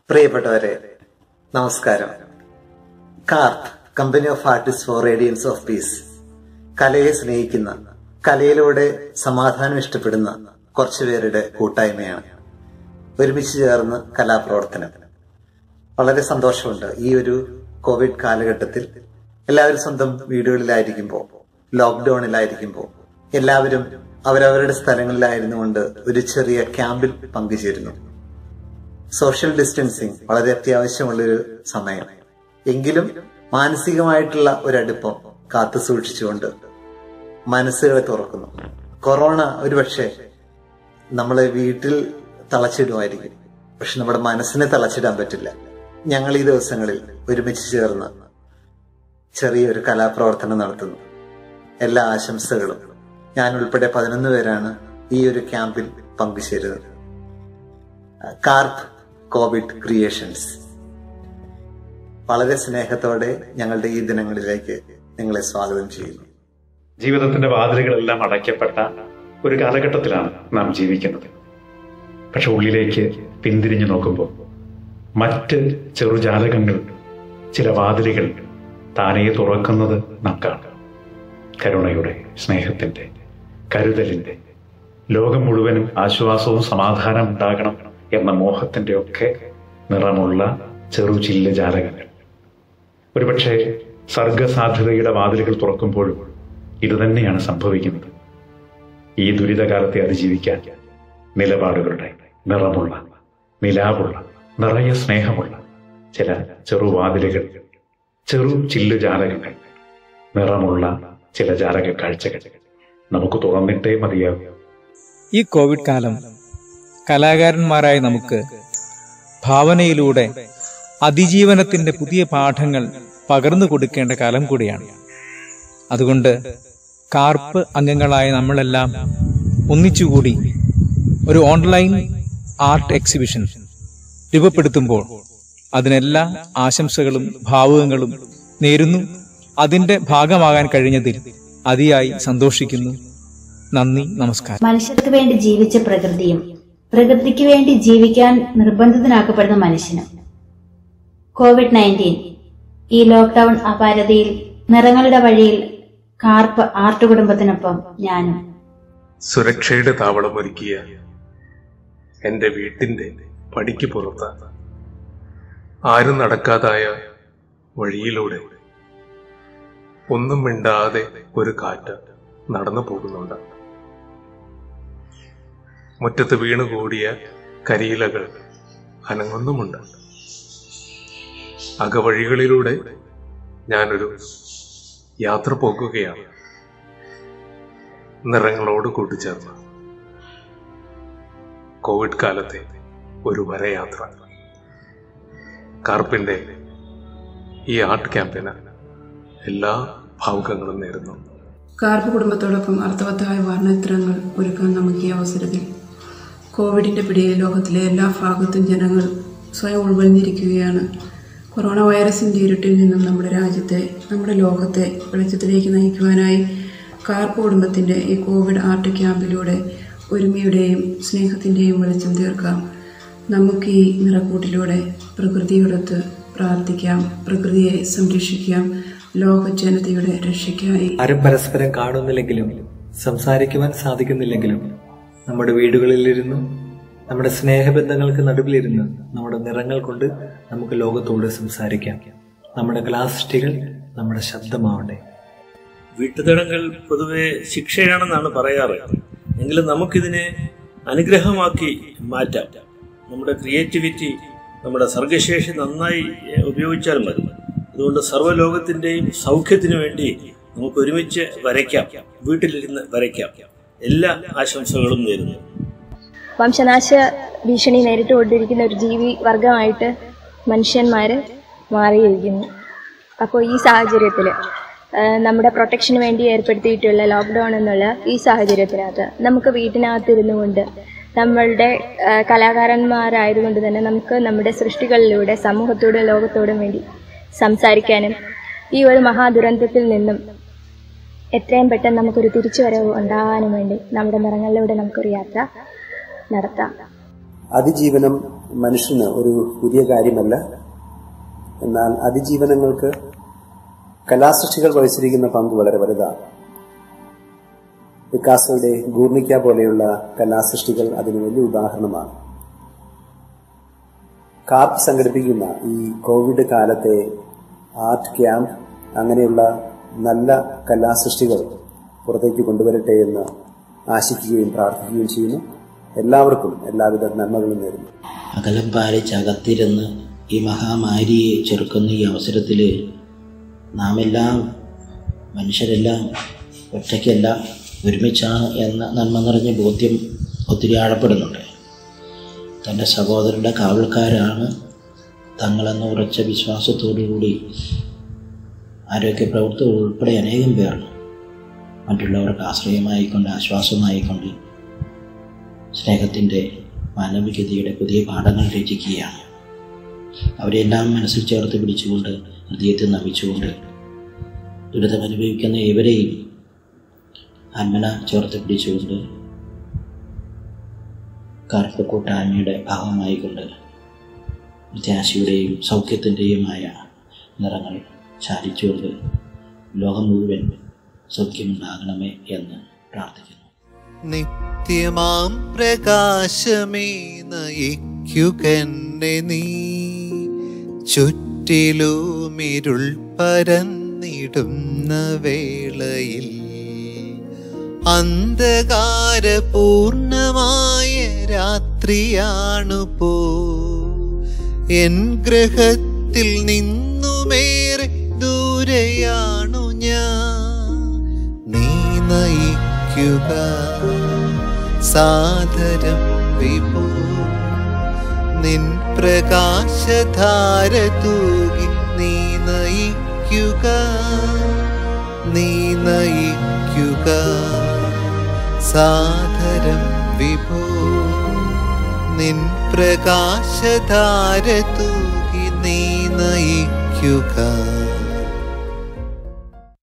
പ്രിയപ്പെട്ടവരെ നമസ്കാരം കാർത്ത് company of artist for radiance of peace കലയെ സ്നേഹിക്കുന്ന കലയിലൂടെ സമാധാനം ഇഷ്ടപ്പെടുന്ന കുറച്ചുപേരുടെ കൂട്ടായ്മയാണ് ഒരുമിച്ച് ചേർന്ന് കലാപ്രവർത്തനം വളരെ സന്തോഷമുണ്ട് ഈ ഒരു കോവിഡ് കാലഘട്ടത്തിൽ എല്ലാവരും സ്വന്തം വീടുകളിലായിരിക്കുമ്പോൾ ലോക്ക്ഡൌണിലായിരിക്കുമ്പോൾ എല്ലാവരും അവരവരുടെ സ്ഥലങ്ങളിലായിരുന്നുകൊണ്ട് ഒരു ചെറിയ ക്യാമ്പിൽ പങ്കുചേരുന്നു സോഷ്യൽ ഡിസ്റ്റൻസിങ് വളരെ അത്യാവശ്യമുള്ളൊരു സമയം എങ്കിലും മാനസികമായിട്ടുള്ള ഒരടുപ്പം കാത്തു സൂക്ഷിച്ചുകൊണ്ട് മനസ്സുകളെ തുറക്കുന്നു കൊറോണ ഒരുപക്ഷെ നമ്മളെ വീട്ടിൽ തളച്ചിടുമായിരിക്കും പക്ഷെ നമ്മുടെ മനസ്സിനെ തളച്ചിടാൻ പറ്റില്ല ഞങ്ങൾ ഈ ദിവസങ്ങളിൽ ഒരുമിച്ച് ചേർന്ന് ചെറിയൊരു കലാപ്രവർത്തനം നടത്തുന്നു എല്ലാ ആശംസകളും ഞാൻ ഉൾപ്പെടെ പതിനൊന്ന് പേരാണ് ഈ ഒരു ക്യാമ്പിൽ പങ്കുചേരുന്നത് കാർപ്പ് കോവിഡ് ക്രിയേഷൻസ് വളരെ സ്നേഹത്തോടെ ഞങ്ങളുടെ ഈ ദിനങ്ങളിലേക്ക് നിങ്ങളെ സ്വാഗതം ചെയ്യുന്നു ജീവിതത്തിന്റെ വാതിലുകളെല്ലാം അടയ്ക്കപ്പെട്ട ഒരു കാലഘട്ടത്തിലാണ് നാം ജീവിക്കുന്നത് പക്ഷെ ഉള്ളിലേക്ക് പിന്തിരിഞ്ഞു നോക്കുമ്പോൾ മറ്റ് ചെറുജാലകങ്ങൾ ചില വാതിലുകൾ താനേ തുറക്കുന്നത് നാം കാണാം കരുണയുടെ സ്നേഹത്തിന്റെ കരുതലിന്റെ ലോകം മുഴുവനും ആശ്വാസവും സമാധാനം ഉണ്ടാകണം എന്ന മോഹത്തിന്റെ ഒക്കെ നിറമുള്ള ചെറുചില്ല ജാലകങ്ങൾ ഒരുപക്ഷെ സർഗസാധ്യതയുടെ വാതിലുകൾ തുറക്കുമ്പോഴും ഇതുതന്നെയാണ് സംഭവിക്കുന്നത് ഈ ദുരിതകാലത്തെ അതിജീവിക്കാൻ നിലപാടുകളുടെ നിറമുള്ള നിലാവുള്ള നിറയെ സ്നേഹമുള്ള ചില ചെറുവാതിലുകൾ ചെറു ചില്ലു ജാലകങ്ങൾ നിറമുള്ള ചില ജാലക കാഴ്ചകൾ നമുക്ക് തുറന്നിട്ടേ മതിയാകും ഈ കോവിഡ് കാലം കലാകാരന്മാരായ നമുക്ക് ഭാവനയിലൂടെ അതിജീവനത്തിന്റെ പുതിയ പാഠങ്ങൾ പകർന്നു കൊടുക്കേണ്ട കാലം കൂടിയാണ് അതുകൊണ്ട് കാർപ്പ് അംഗങ്ങളായ നമ്മളെല്ലാം ഒന്നിച്ചുകൂടി ഒരു ഓൺലൈൻ ആർട്ട് എക്സിബിഷൻ രൂപപ്പെടുത്തുമ്പോൾ അതിനെല്ലാ ആശംസകളും ഭാവുകങ്ങളും നേരുന്നു അതിന്റെ ഭാഗമാകാൻ കഴിഞ്ഞതിൽ അതിയായി സന്തോഷിക്കുന്നു നന്ദി നമസ്കാരം മനുഷ്യർക്ക് വേണ്ടി ജീവിച്ച പ്രകൃതിയും പ്രകൃതിക്ക് വേണ്ടി ജീവിക്കാൻ നിർബന്ധിതനാക്കപ്പെടുന്ന മനുഷ്യനും കോവിഡ് നയൻറ്റീൻ ഈ ലോക്ക്ഡൌൺ അപാരതയിൽ നിറങ്ങളുടെ വഴിയിൽ കാർപ്പ് ആർട്ട് കുടുംബത്തിനൊപ്പം ഞാനും സുരക്ഷയുടെ താവളമൊരുക്കിയ എന്റെ വീട്ടിന്റെ പടിക്ക് പുറത്ത് ആരും നടക്കാതായ വഴിയിലൂടെ ഒന്നും മിണ്ടാതെ ഒരു കാറ്റ് നടന്നു പോകുന്നുണ്ട് മുറ്റത്ത് വീണുകൂടിയ കരിയിലകൾ അനങ്ങുന്നുമുണ്ട് അകവഴികളിലൂടെ ഞാനൊരു യാത്ര പോകുകയാണ് നിറങ്ങളോട് കൂട്ടിച്ചേർന്ന് കോവിഡ് കാലത്തെ ഒരു വരയാത്ര കാർപ്പിന്റെ ഈ ആർട്ട് ക്യാമ്പിന് എല്ലാ ഭാവുകങ്ങളും നേരുന്നു കാർപ്പ് കുടുംബത്തോടൊപ്പം അർത്ഥവത്തായ വർണ്ണചിത്രങ്ങൾ ഒരുക്കാൻ നമുക്ക് ഈ അവസരത്തിൽ കോവിഡിന്റെ പിടിയിൽ ലോകത്തിലെ എല്ലാ ഭാഗത്തും ജനങ്ങൾ സ്വയം ഉൾവലിഞ്ഞിരിക്കുകയാണ് കൊറോണ വൈറസിന്റെ ഇരുട്ടിൽ നിന്നും നമ്മുടെ രാജ്യത്തെ നമ്മുടെ ലോകത്തെ വെളിച്ചത്തിലേക്ക് നയിക്കുവാനായി കാർപ്പ് കുടുംബത്തിന്റെ ഈ കോവിഡ് ആർട്ട് ക്യാമ്പിലൂടെ ഒരുമയുടെയും സ്നേഹത്തിന്റെയും വെളിച്ചം തീർക്കാം നമുക്ക് ഈ നിറക്കൂട്ടിലൂടെ പ്രകൃതിയോടൊത്ത് പ്രാർത്ഥിക്കാം പ്രകൃതിയെ സംരക്ഷിക്കാം ലോക ജനതയുടെ രക്ഷയ്ക്കായി ആരും പരസ്പരം കാണുന്നില്ലെങ്കിലും സംസാരിക്കുവാൻ സാധിക്കുന്നില്ലെങ്കിലും നമ്മുടെ വീടുകളിലിരുന്ന് നമ്മുടെ സ്നേഹബന്ധങ്ങൾക്ക് നടുവിലിരുന്ന് നമ്മുടെ നിറങ്ങൾ കൊണ്ട് നമുക്ക് ലോകത്തോട് സംസാരിക്കാം നമ്മുടെ ക്ലാസ്റ്റികൾ നമ്മുടെ ശബ്ദമാവട്ടെ വീട്ടുതടങ്കൽ പൊതുവെ ശിക്ഷയാണെന്നാണ് പറയാറ് എങ്കിലും നമുക്കിതിനെ അനുഗ്രഹമാക്കി മാറ്റാം നമ്മുടെ ക്രിയേറ്റിവിറ്റി നമ്മുടെ സർഗശേഷി നന്നായി എഹ്, ഉപയോഗിച്ചാൽ മതി അതുകൊണ്ട് സർവ്വലോകത്തിൻ്റെയും സൗഖ്യത്തിനു വേണ്ടി നമുക്ക് ഒരുമിച്ച് വരയ്ക്കാം വീട്ടിലിരുന്ന് വരയ്ക്കാം എല്ലാ ആശംസകളും നേരുന്നു വംശനാശ ഭീഷണി നേരിട്ടുകൊണ്ടിരിക്കുന്ന ഒരു ജീവി വർഗമായിട്ട് മനുഷ്യന്മാർ മാറിയിരിക്കുന്നു അപ്പോൾ ഈ സാഹചര്യത്തിൽ നമ്മുടെ പ്രൊട്ടക്ഷന് വേണ്ടി ഏർപ്പെടുത്തിയിട്ടുള്ള ലോക്ക്ഡൗൺ എന്നുള്ള ഈ സാഹചര്യത്തിനകത്ത് നമുക്ക് വീട്ടിനകത്തിരുന്നു കൊണ്ട് നമ്മളുടെ ആ, കലാകാരന്മാരായതുകൊണ്ട് തന്നെ നമുക്ക് നമ്മുടെ സൃഷ്ടികളിലൂടെ സമൂഹത്തോടും ലോകത്തോടും വേണ്ടി സംസാരിക്കാനും ഈ ഒരു മഹാദുരന്തത്തിൽ നിന്നും എത്രയും പെട്ടെന്ന് നമുക്കൊരു തിരിച്ചുവരവ് ഉണ്ടാകാനും വേണ്ടി നമ്മുടെ നിറങ്ങളിലൂടെ നമുക്കൊരു യാത്ര നടത്താം അതിജീവനം മനുഷ്യന് ഒരു പുതിയ കാര്യമല്ല എന്നാൽ അതിജീവനങ്ങൾക്ക് കലാസൃഷ്ടികൾ വഹിച്ചിരിക്കുന്ന പങ്ക് വളരെ വലുതാണ് പിക്കാസോയുടെ ഗൂർണിക്ക പോലെയുള്ള കലാസൃഷ്ടികൾ അതിന് വലിയ ഉദാഹരണമാണ് കാപ്പ് സംഘടിപ്പിക്കുന്ന ഈ കോവിഡ് കാലത്തെ ആർട്ട് ക്യാമ്പ് അങ്ങനെയുള്ള നല്ല കലാസൃഷ്ടികൾ പുറത്തേക്ക് കൊണ്ടുവരട്ടെ എന്ന് ആശിക്കുകയും പ്രാർത്ഥിക്കുകയും ചെയ്യുന്നു എല്ലാവർക്കും എല്ലാവിധ നന്മകളും നേരുന്നു അകലം പാലിച്ച് അകത്തിരുന്ന് ഈ മഹാമാരിയെ ചെറുക്കുന്ന ഈ അവസരത്തിൽ നാം എല്ലാം മനുഷ്യരെല്ലാം ഒറ്റയ്ക്കല്ല ഒരുമിച്ചാണ് എന്ന നന്മ നിറഞ്ഞ ബോധ്യം ഒത്തിരി ആഴപ്പെടുന്നുണ്ട് തൻ്റെ സഹോദരൻ്റെ കാവൽക്കാരാണ് തങ്ങളെന്ന ഉറച്ച വിശ്വാസത്തോടുകൂടി ആരോഗ്യ പ്രവർത്തകർ ഉൾപ്പെടെ അനേകം പേർ മറ്റുള്ളവർക്ക് ആശ്രയമായിക്കൊണ്ട് ആശ്വാസമായിക്കൊണ്ട് സ്നേഹത്തിൻ്റെ മാനവികതയുടെ പുതിയ പാഠങ്ങൾ രചിക്കുകയാണ് അവരെല്ലാം മനസ്സിൽ ചേർത്ത് പിടിച്ചുകൊണ്ട് ഹൃദയത്തിൽ നമിച്ചുകൊണ്ട് ദുരിതം അനുഭവിക്കുന്ന ഏവരെയും ആത്മന ചേർത്ത് പിടിച്ചുകൊണ്ട് കാർത്ത കൂട്ടായ്മയുടെ ഭാഗമായിക്കൊണ്ട് പ്രത്യാശയുടെയും സൗഖ്യത്തിൻ്റെയുമായ നിറങ്ങൾ ചാലിച്ചുകൊണ്ട് ലോകം മുഴുവൻ സൗഖ്യമുണ്ടാകണമേ എന്ന് പ്രാർത്ഥിക്കുന്നു നിത്യമാം പ്രകാശമേ നയിക്കുകന്നെ നീ ചുറ്റിലുമിരുൾ പരന്നിടുന്ന വേളയിൽ അന്ധകാരപൂർണമായ രാത്രിയാണു പോ എൻ ഗ്രഹത്തിൽ നിന്നുമേറെ ദൂരെയാണു ഞാൻ നീ നയിക്കുക സാദരം വിഭോ നിൻ പ്രകാശധാര തൂകി നീ നയിക്കുക നീ നയിക്കുക സാദരം വിഭോ നിൻ പ്രകാശധാര തൂകി നീ നയിക്കുക